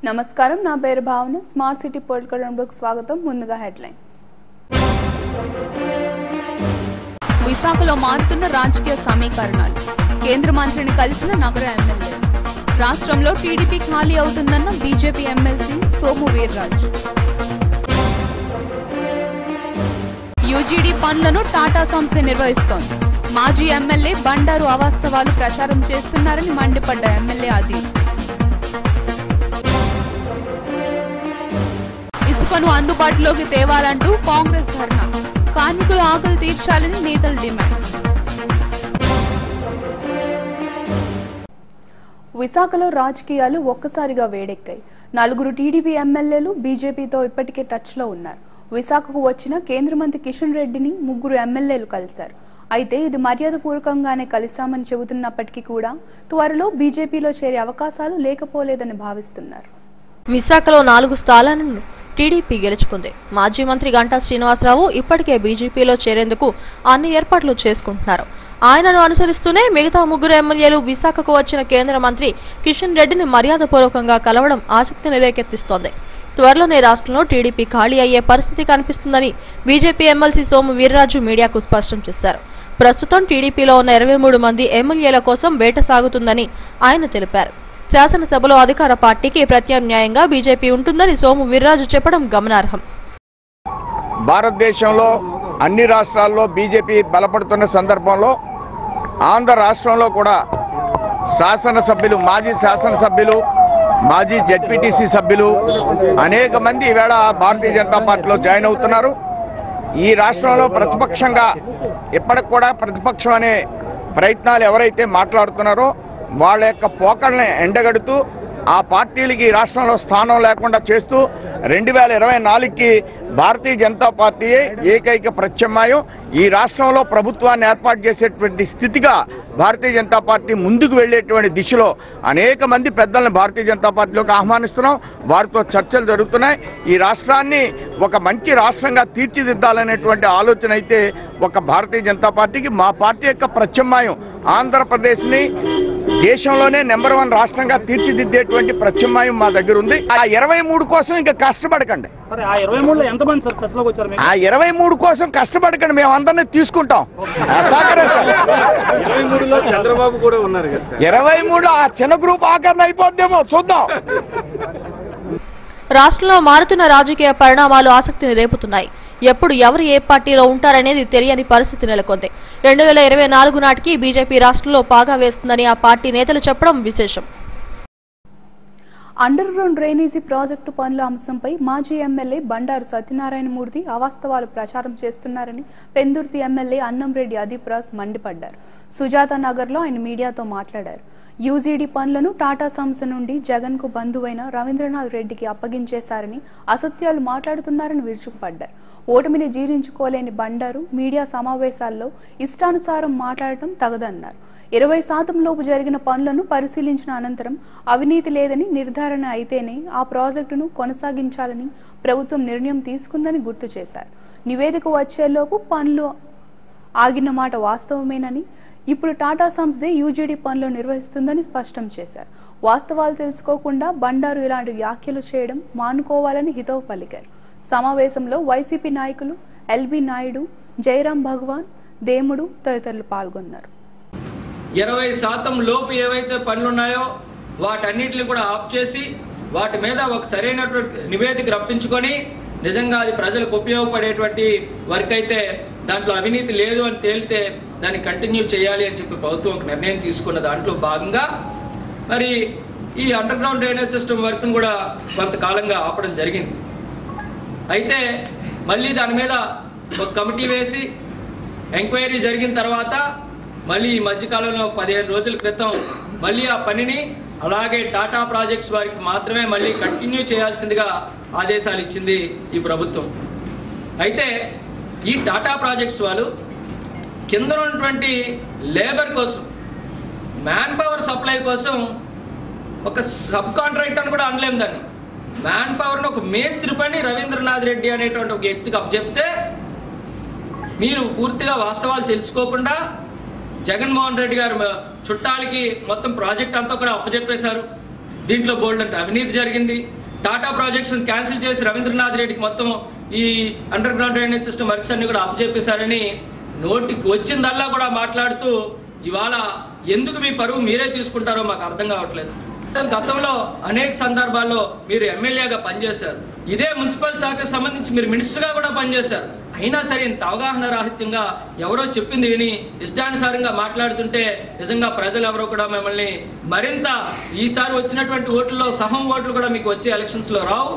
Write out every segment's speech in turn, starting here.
నమస్కారం నా పేరు భావన స్మార్ట్ సిటీ పొలిటికల్ రౌండ్లోకి స్వాగతం ముందుగా హెడ్లైన్స్ విశాఖలో మారుతున్న రాజకీయ సమీకరణాలు కేంద్ర మంత్రిని కలిసిన నగర ఎమ్మెల్యే రాష్ట్రంలో టీడీపీ ఖాళీ అవుతుందన్న BJP MLC Somu Veerraju UGD పనులను టాటా సంస్థ నిర్వహిస్తోంది మాజీ ఎమ్మెల్యే బండారు అవాస్తవాలు ప్రచారం చేస్తున్నారని మండిపడ్డ ఎమ్మెల్యే అదీప్ ఇసుకను అందుబాటులోకి తేవాలంటూ కాంగ్రెస్ ధర్నా కార్మికుల ఆకలి తీర్చాలని నేతలు డిమాండ్ విశాఖలో రాజకీయాలు ఒక్కసారిగా వేడెక్కాయి నలుగురు టీడీపీ ఎమ్మెల్యేలు బీజేపీతో ఇప్పటికే టచ్లో ఉన్నారు విశాఖకు వచ్చిన కేంద్ర మంత్రి కిషన్ రెడ్డిని ముగ్గురు ఎమ్మెల్యేలు కలిశారు అయితే ఇది మర్యాదపూర్వకంగానే కలిశామని చెబుతున్నప్పటికీ కూడా త్వరలో బీజేపీలో చేరే అవకాశాలు లేకపోలేదని భావిస్తున్నారు విశాఖలో నాలుగు స్థానాలను టీడీపీ గెలుచుకుంది మాజీ మంత్రి గంటా శ్రీనివాసరావు ఇప్పటికే బీజేపీలో చేరేందుకు అన్ని ఏర్పాట్లు చేసుకుంటున్నారు ఆయనను అనుసరిస్తూనే మిగతా ముగ్గురు ఎమ్మెల్యేలు విశాఖకు వచ్చిన కేంద్ర మంత్రి కిషన్ రెడ్డిని మర్యాదపూర్వకంగా కలవడం ఆసక్తిని రేకెత్తిస్తోంది త్వరలోనే రాష్ట్రంలో టీడీపీ ఖాళీ అయ్యే పరిస్థితి కనిపిస్తుందని బీజేపీ ఎమ్మెల్సీ సోము వీర్రాజు మీడియాకు స్పష్టం చేశారు ప్రస్తుతం టీడీపీలో ఉన్న ఇరవై మూడు మంది ఎమ్మెల్యేల కోసం వేట సాగుతుందని ఆయన తెలిపారు శాసనసభలో అధికార పార్టీకి ప్రత్యామ్నాయంగా బీజేపీ ఉంటుందని సోము వీర్రాజు చెప్పడం గమనార్హం భారతదేశంలో అన్ని రాష్ట్రాల్లో బీజేపీ బలపడుతున్న సందర్భంలో ఆంధ్ర రాష్ట్రంలో కూడా శాసనసభ్యులు మాజీ శాసనసభ్యులు మాజీ జెడ్పీటీసీ సభ్యులు అనేక మంది ఈవేళ భారతీయ జనతా పార్టీలో జాయిన్ అవుతున్నారు ఈ రాష్ట్రంలో ప్రతిపక్షంగా ఇప్పటికి కూడా ప్రతిపక్షం అనే ప్రయత్నాలు ఎవరైతే మాట్లాడుతున్నారో వాళ్ళ యొక్క పోకడని ఎండగడుతూ ఆ పార్టీలకి ఈ రాష్ట్రంలో స్థానం లేకుండా చేస్తూ రెండు వేల ఇరవై నాలుగుకి భారతీయ జనతా పార్టీయే ఏకైక ప్రత్యామ్నాయం ఈ రాష్ట్రంలో ప్రభుత్వాన్ని ఏర్పాటు చేసేటువంటి స్థితిగా భారతీయ జనతా పార్టీ ముందుకు వెళ్ళేటువంటి దిశలో అనేక మంది పెద్దల్ని భారతీయ జనతా పార్టీలోకి ఆహ్వానిస్తున్నాం వారితో చర్చలు జరుగుతున్నాయి ఈ రాష్ట్రాన్ని ఒక మంచి రాష్ట్రంగా తీర్చిదిద్దాలనేటువంటి ఆలోచన అయితే ఒక భారతీయ జనతా పార్టీకి మా పార్టీ యొక్క ప్రత్యామ్నాయం ఆంధ్రప్రదేశ్ని దేశంలోనే నెంబర్ వన్ రాష్ట్రంగా తీర్చిదిద్దేటువంటి ప్రత్యామ్నాయం మా దగ్గర ఉంది ఆ ఇరవై మూడు కోసం ఇంకా కష్టపడకండి సరే ఆ ఇరవై మూడులో ఎంతమంది సార్ ప్రశ్నలోకి వచ్చారు మీకు ఆ ఇరవై మూడు కోసం కష్టపడకండి మేము అందరినీ తీసుకుంటాం ఆ, సహకరించండి ఇరవై మూడులో చంద్రబాబు కూడా ఉన్నారు కదా సార్ ఇరవై మూడు ఆ చిన్న గ్రూప్ ఆఖరణ అయిపోద్దేమో చూద్దాం రాష్ట్రంలో మారుతున్న రాజకీయ పరిణామాలు ఆసక్తిని రేపుతున్నాయి ఎప్పుడు ఎవరు ఏ పార్టీలో ఉంటారనేది తెలియని పరిస్థితి నెలకొంది రెండు వేల ఇరవై నాలుగు నాటికి బీజేపీ రాష్ట్రంలో పాగా వేస్తుందని ఆ పార్టీ నేతలు చెప్పడం విశేషం అండర్ గ్రౌండ్ డ్రైనేజీ ప్రాజెక్టు పనుల అంశంపై మాజీ ఎమ్మెల్యే బండారు సత్యనారాయణమూర్తి అవాస్తవాలు ప్రచారం చేస్తున్నారని పెందుర్తి ఎమ్మెల్యే అన్నంరెడ్డి అదీప్ రాజ్ మండిపడ్డారు సుజాత నగర్లో ఆయన మీడియాతో మాట్లాడారు యూజీడీ పనులను టాటా సంస్థ నుండి జగన్కు బంధువైన రవీంద్రనాథ్ రెడ్డికి అప్పగించేశారని అసత్యాలు మాట్లాడుతున్నారని విరుచుకుపడ్డారు ఓటమిని జీర్ణించుకోలేని బండారు మీడియా సమావేశాల్లో ఇష్టానుసారం మాట్లాడటం తగదన్నారు ఇరవై శాతం లోపు జరిగిన పనులను పరిశీలించిన అనంతరం అవినీతి లేదని నిర్ధారణ అయితేనే ఆ ప్రాజెక్టును కొనసాగించాలని ప్రభుత్వం నిర్ణయం తీసుకుందని గుర్తు చేశారు నివేదిక వచ్చేలోపు పనులు ఆగిన మాట వాస్తవమేనని ఇప్పుడు టాటా సంస్థే యూజీడీ పనులు నిర్వహిస్తుందని స్పష్టం చేశారు వాస్తవాలు తెలుసుకోకుండా బండారు ఇలాంటి వ్యాఖ్యలు చేయడం మానుకోవాలని హితవు పలికారు సమావేశంలో వైసీపీ నాయకులు ఎల్బి నాయుడు జయరాం భగవాన్ దేముడు తదితరులు పాల్గొన్నారు ఇరవై శాతం లోపు ఏవైతే పనులు ఉన్నాయో వాటన్నిటిని కూడా ఆఫ్ చేసి వాటి మీద ఒక సరైనటువంటి నివేదిక రప్పించుకొని నిజంగా అది ప్రజలకు ఉపయోగపడేటువంటి వర్క్ అయితే దాంట్లో అవినీతి లేదు అని తేలితే దాన్ని కంటిన్యూ చేయాలి అని చెప్పి ప్రభుత్వం ఒక నిర్ణయం తీసుకున్న దాంట్లో భాగంగా మరి ఈ అండర్ గ్రౌండ్ డ్రైనేజ్ సిస్టమ్ వర్క్ను కూడా కొంతకాలంగా ఆపడం జరిగింది అయితే మళ్ళీ దాని మీద ఒక కమిటీ వేసి ఎంక్వైరీ జరిగిన తర్వాత మళ్ళీ ఈ మధ్యకాలంలో పదిహేను రోజుల క్రితం మళ్ళీ ఆ పనిని అలాగే టాటా ప్రాజెక్ట్స్ వారికి మాత్రమే మళ్ళీ కంటిన్యూ చేయాల్సిందిగా ఆదేశాలు ఇచ్చింది ఈ ప్రభుత్వం అయితే ఈ టాటా ప్రాజెక్ట్స్ వాళ్ళు కింద ఉన్నటువంటి లేబర్ కోసం మ్యాన్ పవర్ సప్లై కోసం ఒక సబ్ కాంట్రాక్టర్ కూడా అనలేము దాన్ని మ్యాన్ పవర్ని ఒక మేస్త్రి పని రవీంద్రనాథ్ రెడ్డి అనేటువంటి ఒక వ్యక్తికి అప్పచెప్తే మీరు పూర్తిగా వాస్తవాలు తెలుసుకోకుండా జగన్మోహన్ రెడ్డి గారు మ- చుట్టాలకి మొత్తం ప్రాజెక్ట్ అంతా కూడా అప్పచెప్పేశారు దీంట్లో బోల్డ్ అంటే అవినీతి జరిగింది టాటా ప్రాజెక్ట్స్ క్యాన్సిల్ చేసి రవీంద్రనాథ్ రెడ్డికి మొత్తం ఈ underground drainage system works అన్ని కూడా అప్పచెప్పేశారని నోటికి వచ్చిందల్లా కూడా మాట్లాడుతూ ఇవాళ ఎందుకు మీ పరువు మీరే తీసుకుంటారో మాకు అర్థం కావట్లేదు గతంలో అనేక సందర్భాల్లో మీరు ఎమ్మెల్యేగా పనిచేశారు ఇదే మున్సిపల్ శాఖకు సంబంధించి మీరు మినిస్టర్గా కూడా పనిచేశారు అయినా సరే ఇంత అవగాహన రాహిత్యంగా ఎవరో చెప్పింది విని ఇష్టానుసారంగా మాట్లాడుతుంటే నిజంగా ప్రజలు ఎవరో కూడా మిమ్మల్ని మరింత ఈసారి వచ్చినటువంటి ఓట్లలో సహం ఓట్లు కూడా మీకు వచ్చే ఎలక్షన్స్లో రావు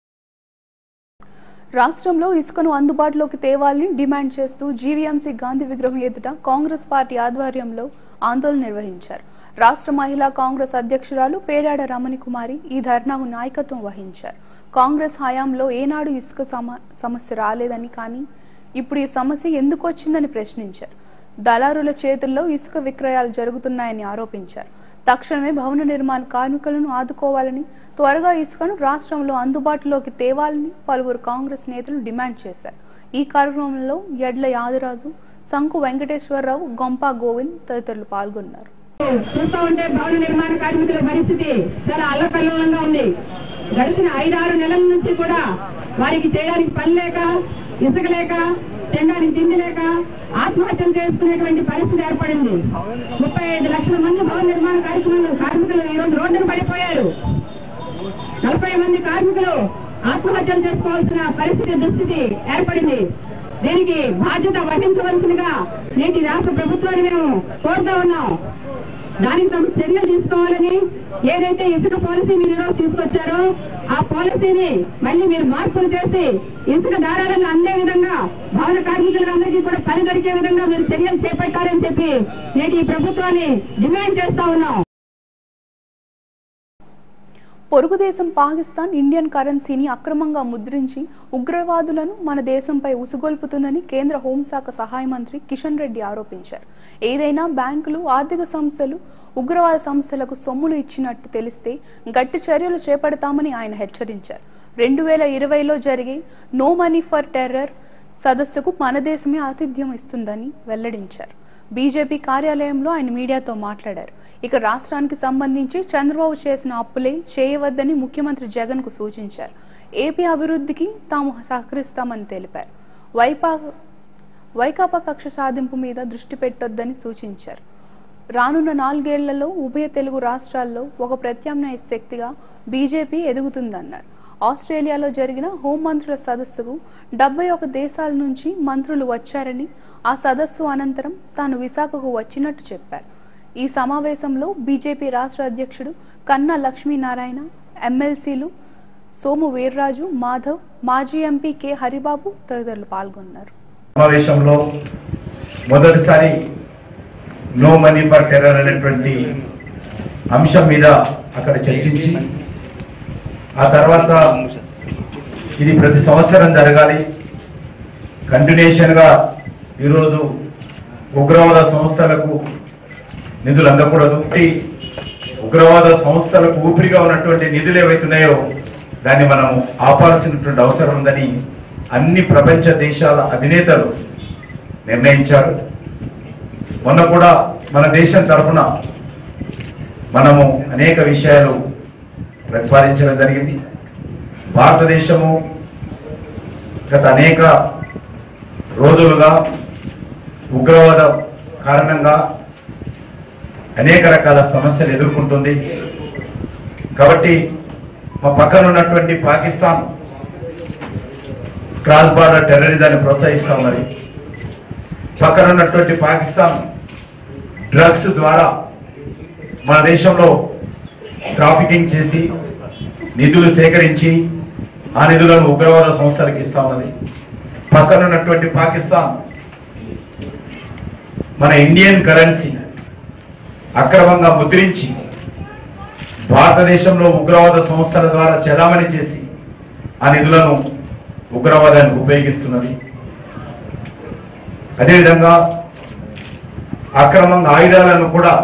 రాష్ట్రంలో ఇసుకను అందుబాటులోకి తేవాలని డిమాండ్ చేస్తూ జీవీఎంసీ గాంధీ విగ్రహం ఎదుట కాంగ్రెస్ పార్టీ ఆధ్వర్యంలో ఆందోళన నిర్వహించారు రాష్ట్ర మహిళా కాంగ్రెస్ అధ్యక్షురాలు పేడాడ రమణి కుమారి ఈ ధర్నాకు నాయకత్వం వహించారు కాంగ్రెస్ హయాంలో ఏనాడు ఇసుక సమ సమస్య రాలేదని కానీ ఇప్పుడు ఈ సమస్య ఎందుకు వచ్చిందని ప్రశ్నించారు దళారుల చేతుల్లో ఇసుక విక్రయాలు జరుగుతున్నాయని ఆరోపించారు తక్షణమే భవన నిర్మాణ కార్మికులను ఆదుకోవాలని త్వరగా ఇసుకను రాష్ట్రంలో అందుబాటులోకి తేవాలని పలువురు కాంగ్రెస్ నేతలు డిమాండ్ చేశారు ఈ కార్యక్రమంలో ఎడ్ల యాదరాజు శంకు వెంకటేశ్వరరావు గొంపా గోవింద్ తదితరులు పాల్గొన్నారు చూస్తూ ఉంటే భవన నిర్మాణ కార్మికుల పరిస్థితి చాలా అల్లకల్లోలంగా ఉంది గడిచిన ఐదారు నెలల నుంచి కూడా వారికి చేయడానికి పని లేక ఇసుక లేక తినడానికి తిండి లేక ఆత్మహత్యలు చేసుకునేటువంటి పరిస్థితి ఏర్పడింది ముప్పై ఐదు లక్షల మంది భవన నిర్మాణ కార్మికులు కార్మికులు ఈ రోజు రోడ్డున పడిపోయారు నలభై మంది కార్మికులు ఆత్మహత్యలు చేసుకోవాల్సిన పరిస్థితి దుస్థితి ఏర్పడింది దీనికి బాధ్యత వహించవలసిందిగా నేటి రాష్ట్ర ప్రభుత్వాన్ని మేము కోరుతా ఉన్నాం దానికి తమ చర్యలు తీసుకోవాలని ఏదైతే ఇసుక పాలసీ మీరు ఈరోజు తీసుకొచ్చారో ఆ పాలసీని మళ్ళీ మీరు మార్పులు చేసి ఇసుక ధారాళంగా అందే విధంగా భవన కార్మికులకు అందరికీ కూడా పని దొరికే విధంగా మీరు చర్యలు చేపట్టాలని చెప్పి నేటి ఈ ప్రభుత్వాన్ని డిమాండ్ చేస్తా ఉన్నాం పొరుగు దేశం పాకిస్తాన్ ఇండియన్ కరెన్సీని అక్రమంగా ముద్రించి ఉగ్రవాదులను మన దేశంపై ఉసుగొల్పుతుందని కేంద్ర హోంశాఖ సహాయ మంత్రి కిషన్ రెడ్డి ఆరోపించారు ఏదైనా బ్యాంకులు ఆర్థిక సంస్థలు ఉగ్రవాద సంస్థలకు సొమ్ములు ఇచ్చినట్టు తెలిస్తే గట్టి చర్యలు చేపడతామని ఆయన హెచ్చరించారు రెండు వేల ఇరవైలో జరిగే నో మనీ ఫర్ టెర్రర్ సదస్సుకు మన దేశమే ఆతిథ్యం ఇస్తుందని వెల్లడించారు బీజేపీ కార్యాలయంలో ఆయన మీడియాతో మాట్లాడారు ఇక రాష్ట్రానికి సంబంధించి చంద్రబాబు చేసిన అప్పులే చేయవద్దని ముఖ్యమంత్రి జగన్కు సూచించారు ఏపీ అభివృద్ధికి తాము సహకరిస్తామని తెలిపారు వైపా వైకాపా కక్ష సాధింపు మీద దృష్టి పెట్టొద్దని సూచించారు రానున్న నాలుగేళ్లలో ఉభయ తెలుగు రాష్ట్రాల్లో ఒక ప్రత్యామ్నాయ శక్తిగా బీజేపీ ఎదుగుతుందన్నారు ఆస్ట్రేలియాలో జరిగిన హోంమంత్రుల సదస్సుకు డెబ్బై ఒక దేశాల నుంచి మంత్రులు వచ్చారని ఆ సదస్సు అనంతరం తాను విశాఖకు వచ్చినట్టు చెప్పారు ఈ సమావేశంలో బీజేపీ రాష్ట్ర అధ్యక్షుడు కన్నా లక్ష్మీనారాయణ ఎమ్మెల్సీలు సోము వీర్రాజు మాధవ్ మాజీ ఎంపీ కె హరిబాబు తదితరులు పాల్గొన్నారు సమావేశంలో మొదటిసారి నో మనీ ఫర్ టెర్రర్ అనేటువంటి అంశం మీద అక్కడ చర్చించి ఆ తర్వాత ఇది ప్రతి సంవత్సరం జరగాలి కంటిన్యూషన్గా ఈరోజు ఉగ్రవాద సంస్థలకు నిధులు అందకూడదు ఈ ఉగ్రవాద సంస్థలకు ఊపిరిగా ఉన్నటువంటి నిధులు ఏవైతున్నాయో దాన్ని మనం ఆపాల్సినటువంటి అవసరం ఉందని అన్ని ప్రపంచ దేశాల అధినేతలు నిర్ణయించారు మొన్న కూడా మన దేశం తరఫున మనము అనేక విషయాలు ప్రతిపాదించడం జరిగింది భారతదేశము గత అనేక రోజులుగా ఉగ్రవాద కారణంగా అనేక రకాల సమస్యలు ఎదుర్కొంటుంది కాబట్టి మా పక్కన ఉన్నటువంటి పాకిస్తాన్ క్రాస్ బార్డర్ టెర్రరిజాన్ని ప్రోత్సహిస్తా ఉన్నది పక్కన ఉన్నటువంటి పాకిస్తాన్ డ్రగ్స్ ద్వారా మన దేశంలో ట్రాఫికింగ్ చేసి నిధులు సేకరించి ఆ నిధులను ఉగ్రవాద సంస్థలకు ఇస్తా ఉన్నది పక్కన ఉన్నటువంటి పాకిస్తాన్ మన ఇండియన్ కరెన్సీ అక్రమంగా ముద్రించి భారతదేశంలో ఉగ్రవాద సంస్థల ద్వారా చలామణి చేసి ఆ నిధులను ఉగ్రవాదానికి ఉపయోగిస్తున్నది అదేవిధంగా అక్రమంగా ఆయుధాలను కూడా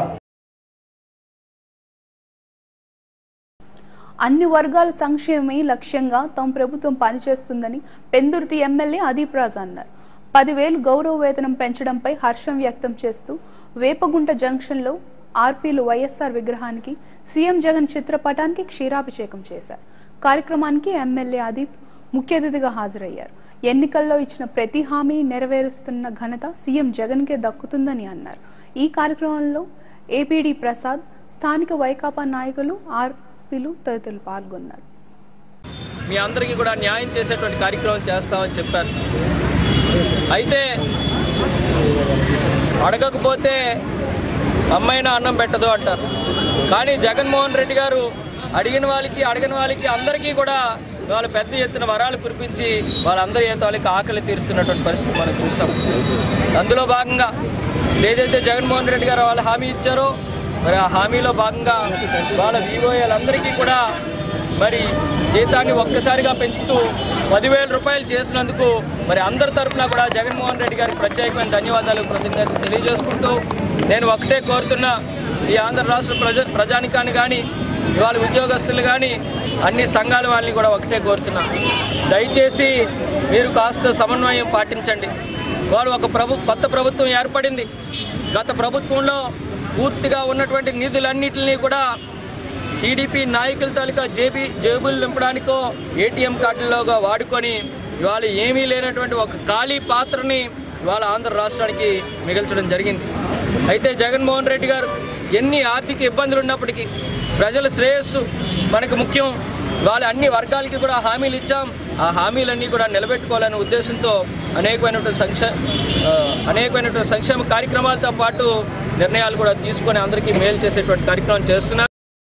అన్ని వర్గాల సంక్షేమమే లక్ష్యంగా తమ ప్రభుత్వం పనిచేస్తుందని పెందుర్తి ఎమ్మెల్యే అదీప్ రాజ్ అన్నారు పదివేలు గౌరవ వేతనం పెంచడంపై హర్షం వ్యక్తం చేస్తూ వేపగుంట జంక్షన్లో ఆర్పీలు వైఎస్ఆర్ విగ్రహానికి సీఎం జగన్ చిత్రపటానికి క్షీరాభిషేకం చేశారు కార్యక్రమానికి ఎమ్మెల్యే అదీప్ ముఖ్య అతిథిగా హాజరయ్యారు ఎన్నికల్లో ఇచ్చిన ప్రతి హామీని నెరవేరుస్తున్న ఘనత సీఎం జగన్కే దక్కుతుందని అన్నారు ఈ కార్యక్రమంలో ఏపీడీ ప్రసాద్ స్థానిక వైకాపా నాయకులు ఆర్పీలు తదితరులు పాల్గొన్నారు మీ అందరికీ కూడా న్యాయం చేసేటువంటి కార్యక్రమం చేస్తామని చెప్పారు అయితే అడగకపోతే అమ్మాయినా అన్నం పెట్టదు అంటారు కానీ జగన్మోహన్ రెడ్డి గారు అడిగిన వాళ్ళకి అడిగిన వాళ్ళకి అందరికీ కూడా వాళ్ళ పెద్ద ఎత్తున వరాలు కురిపించి వాళ్ళందరి వాళ్ళకి ఆకలి తీరుస్తున్నటువంటి పరిస్థితి మనం చూసాం అందులో భాగంగా ఏదైతే జగన్మోహన్ రెడ్డి గారు వాళ్ళు హామీ ఇచ్చారో మరి ఆ హామీలో భాగంగా వాళ్ళ వివోఏలందరికీ కూడా మరి జీతాన్ని ఒక్కసారిగా పెంచుతూ పదివేల రూపాయలు చేసినందుకు మరి అందరి తరఫున కూడా జగన్మోహన్ రెడ్డి గారికి ప్రత్యేకమైన ధన్యవాదాలు కృతజ్ఞతలు తెలియజేసుకుంటూ నేను ఒకటే కోరుతున్నా ఈ ఆంధ్ర రాష్ట్ర ప్రజ ప్రజానికాన్ని కానీ ఇవాళ ఉద్యోగస్తులు కానీ అన్ని సంఘాల వాళ్ళని కూడా ఒకటే కోరుతున్నా దయచేసి మీరు కాస్త సమన్వయం పాటించండి వారు ఒక ప్రభు కొత్త ప్రభుత్వం ఏర్పడింది గత ప్రభుత్వంలో పూర్తిగా ఉన్నటువంటి నిధులన్నింటినీ కూడా టీడీపీ నాయకుల తాలూకా జేబీ జేబులు నింపడానికో ఏటీఎం కార్డులోగా వాడుకొని ఇవాళ ఏమీ లేనటువంటి ఒక ఖాళీ పాత్రని ఇవాళ ఆంధ్ర రాష్ట్రానికి మిగల్చడం జరిగింది అయితే జగన్మోహన్ రెడ్డి గారు ఎన్ని ఆర్థిక ఇబ్బందులు ఉన్నప్పటికీ ప్రజల శ్రేయస్సు మనకు ముఖ్యం వాళ్ళ అన్ని వర్గాలకి కూడా హామీలు ఇచ్చాం ఆ హామీలన్నీ కూడా నిలబెట్టుకోవాలనే ఉద్దేశంతో అనేకమైనటువంటి సంక్షే ఆ, అనేకమైనటువంటి సంక్షేమ కార్యక్రమాలతో పాటు నిర్ణయాలు కూడా తీసుకొని అందరికీ మేలు చేసేటువంటి కార్యక్రమం చేస్తున్నారు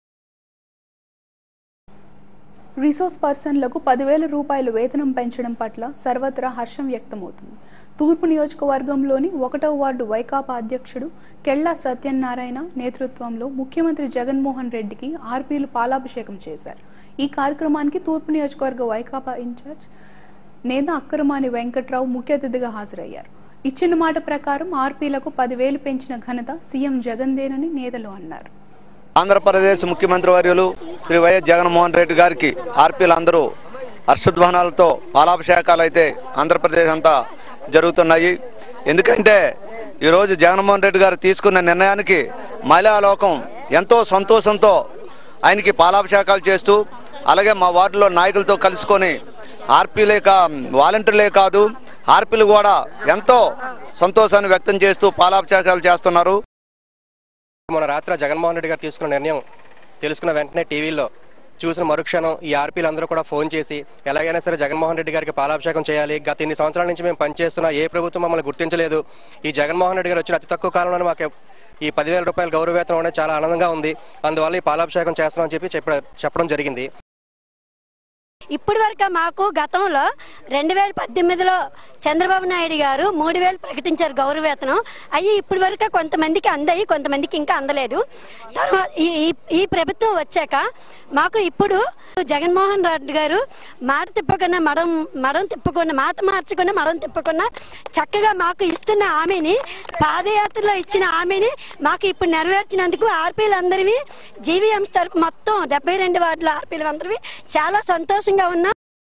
రిసోర్స్ పర్సన్లకు పదివేల రూపాయలు వేతనం పెంచడం పట్ల సర్వత్రా హర్షం వ్యక్తమవుతుంది తూర్పు నియోజకవర్గంలోని ఒకటవ వార్డు వైకాపా అధ్యక్షుడు కెళ్లా సత్యనారాయణ నేతృత్వంలో ముఖ్యమంత్రి జగన్మోహన్ రెడ్డికి ఆర్పీలు పాలాభిషేకం చేశారు ఈ కార్యక్రమానికి తూర్పు నియోజకవర్గ వైకాపా ఇన్ఛార్జ్ నేత అక్కరమాని వెంకట్రావు ముఖ్య అతిథిగా హాజరయ్యారు ఇచ్చిన మాట ప్రకారం ఆర్పీలకు పదివేలు పెంచిన ఘనత సీఎం జగన్దేనని నేతలు అన్నారు ఆంధ్రప్రదేశ్ ముఖ్యమంత్రి వర్యులు శ్రీ వైఎస్ జగన్మోహన్ రెడ్డి గారికి ఆర్పీలు అందరూ హర్షధ్వానాలతో పాలాభిషేకాలు అయితే ఆంధ్రప్రదేశ్ అంతా జరుగుతున్నాయి ఎందుకంటే ఈరోజు జగన్మోహన్ రెడ్డి గారు తీసుకున్న నిర్ణయానికి మహిళా లోకం ఎంతో సంతోషంతో ఆయనకి పాలాభిషేకాలు చేస్తూ అలాగే మా వార్డులో నాయకులతో కలుసుకొని ఆర్పీలే కా వాలంటీర్లే కాదు ఆర్పీలు కూడా ఎంతో సంతోషాన్ని వ్యక్తం చేస్తూ పాలాభిషేకాలు చేస్తున్నారు మన రాత్రి జగన్మోహన్ రెడ్డి గారు తీసుకున్న నిర్ణయం తెలుసుకున్న వెంటనే టీవీలో చూసిన మరుక్షణం ఈ ఆర్పీలు అందరూ కూడా ఫోన్ చేసి ఎలాగైనా సరే జగన్మోహన్ రెడ్డి గారికి పాలాభిషేకం చేయాలి గత ఇన్ని సంవత్సరాల నుంచి మేము పనిచేస్తున్న ఏ ప్రభుత్వం మమ్మల్ని గుర్తించలేదు ఈ జగన్మోహన్ రెడ్డి గారు వచ్చిన అతి తక్కువ కాలంలోనే మాకు ఈ పదివేల రూపాయల గౌరవ వేతనం అనేది చాలా ఆనందంగా ఉంది అందువల్ల ఈ పాలాభిషేకం చేస్తున్నామని చెప్పి చెప్ప చెప్పడం జరిగింది ఇప్పటి వరకు మాకు గతంలో రెండు వేల పద్దెనిమిదిలో చంద్రబాబు నాయుడు గారు మూడు వేలు ప్రకటించారు గౌరవేతనం అవి ఇప్పటి వరకు కొంతమందికి అందాయి కొంతమందికి ఇంకా అందలేదు తర్వాత ఈ ఈ- ఈ ప్రభుత్వం వచ్చాక మాకు ఇప్పుడు జగన్మోహన్ రెడ్డి గారు మాట తిప్పకుండా మడం మడం తిప్పకుండా మాట మార్చకుండా మడం తిప్పకుండా చక్కగా మాకు ఇస్తున్న హామీని పాదయాత్రలో ఇచ్చిన హామీని మాకు ఇప్పుడు నెరవేర్చినందుకు ఆర్పీలందరివి జీవీఎంస్ తరపు మొత్తం డెబ్బై రెండు వార్డుల ఆర్పీలందరివి చాలా సంతోషంగా ఉన్నాం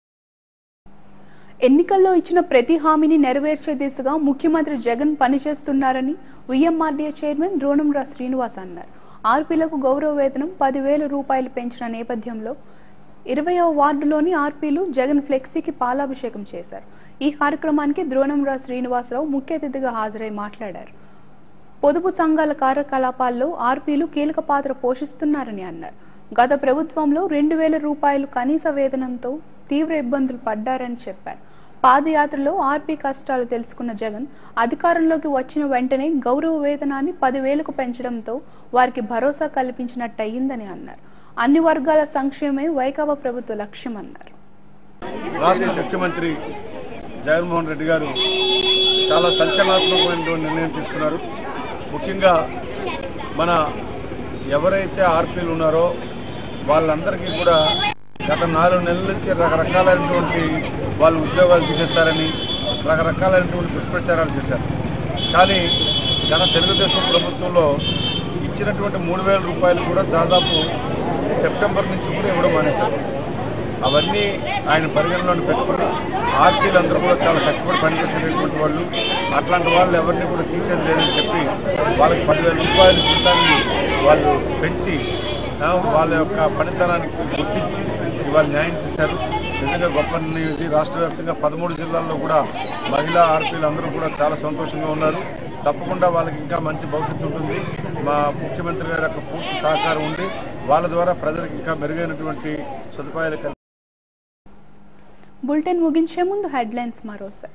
ఎన్నికల్లో ఇచ్చిన ప్రతి హామీని నెరవేర్చే దిశగా ముఖ్యమంత్రి జగన్ పనిచేస్తున్నారని విఎంఆర్డీఏ చైర్మన్ ద్రోణంరా శ్రీనివాస్ అన్నారు ఆర్పీలకు గౌరవ వేతనం పదివేల రూపాయలు పెంచిన నేపథ్యంలో ఇరవయవ వార్డులోని ఆర్పీలు జగన్ ఫ్లెక్సీకి పాలాభిషేకం చేశారు ఈ కార్యక్రమానికి ద్రోణంరా శ్రీనివాసరావు ముఖ్య అతిథిగా హాజరై మాట్లాడారు పొదుపు సంఘాల కార్యకలాపాల్లో ఆర్పీలు కీలక పాత్ర పోషిస్తున్నారని అన్నారు గత ప్రభుత్వంలో రెండు వేల రూపాయలు కనీస వేతనంతో తీవ్ర ఇబ్బందులు పడ్డారని చెప్పారు పాదయాత్రలో ఆర్పీ కష్టాలు తెలుసుకున్న జగన్ అధికారంలోకి వచ్చిన వెంటనే గౌరవ వేతనాన్ని పదివేలకు పెంచడంతో వారికి భరోసా కల్పించినట్టయిందని అన్నారు అన్ని వర్గాల సంక్షేమే వైకాపా ప్రభుత్వ లక్ష్యమన్నారు రాష్ట్ర ముఖ్యమంత్రి జగన్మోహన్ రెడ్డి గారు చాలా సంచలనాత్మకమైనటువంటి నిర్ణయం తీసుకున్నారు ముఖ్యంగా మన ఎవరైతే ఆర్పీలు ఉన్నారో వాళ్ళందరికీ కూడా గత నాలుగు నెలల నుంచి రకరకాలైనటువంటి వాళ్ళు ఉద్యోగాలు తీసేస్తారని రకరకాలైనటువంటి దుష్ప్రచారాలు చేశారు కానీ గత తెలుగుదేశం ప్రభుత్వంలో ఇచ్చినటువంటి మూడు వేల రూపాయలు కూడా దాదాపు సెప్టెంబర్ నుంచి కూడా ఇవ్వడం మానేశారు అవన్నీ ఆయన పరిగణలోకి పెట్టుకుని ఆర్టీలు అందరూ కూడా చాలా కష్టపడి పనిచేసేటటువంటి వాళ్ళు అట్లాంటి వాళ్ళు ఎవరిని కూడా తీసేది లేదని చెప్పి వాళ్ళకి పదివేల రూపాయలు జీతాన్ని వాళ్ళు పెంచి ఆ, వాళ్ళ యొక్క పనితనానికి గుర్తించి ఇవాళ న్యాయం చేశారు నిజంగా గొప్ప నిర్ణయం ఇది రాష్ట్ర వ్యాప్తంగా పదమూడు జిల్లాల్లో కూడా మహిళా ఆర్పీలు అందరూ కూడా చాలా సంతోషంగా ఉన్నారు తప్పకుండా వాళ్ళకి ఇంకా మంచి భవిష్యత్తు ఉంటుంది మా ముఖ్యమంత్రి గారి యొక్క పూర్తి సహకారం ఉంది వాళ్ళ ద్వారా ప్రజలకు ఇంకా మెరుగైనటువంటి సదుపాయాలు కల్పి బులెటిన్ ముగించే ముందు హెడ్లైన్స్ మరోసారి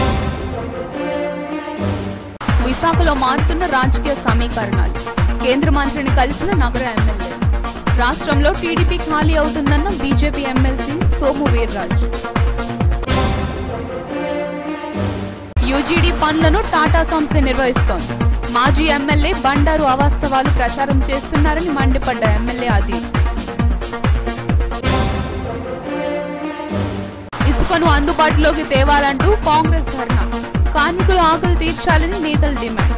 విశాఖలో మారుతున్న రాజకీయ సమీకరణాలు కేంద్ర మంత్రిని కలిసిన నగర ఎమ్మెల్యే రాష్ట్రంలో టీడీపీ ఖాళీ అవుతుందన్న BJP MLC Somu Veerraju UGD పనులను టాటా సంస్థ నిర్వహిస్తోంది మాజీ ఎమ్మెల్యే బండారు అవాస్తవాలు ప్రచారం చేస్తున్నారని మండిపడ్డ ఎమ్మెల్యే అదీప్ ఇసుకను అందుబాటులోకి తేవాలంటూ కాంగ్రెస్ ధర్నా కార్మికుల ఆకలి తీర్చాలని నేతల డిమాండ్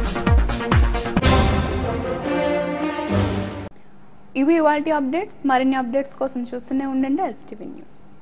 ఇవి ఇవాళ అప్డేట్స్ మరిన్ని అప్డేట్స్ కోసం చూస్తూనే ఉండండి ఎస్టీవీ న్యూస్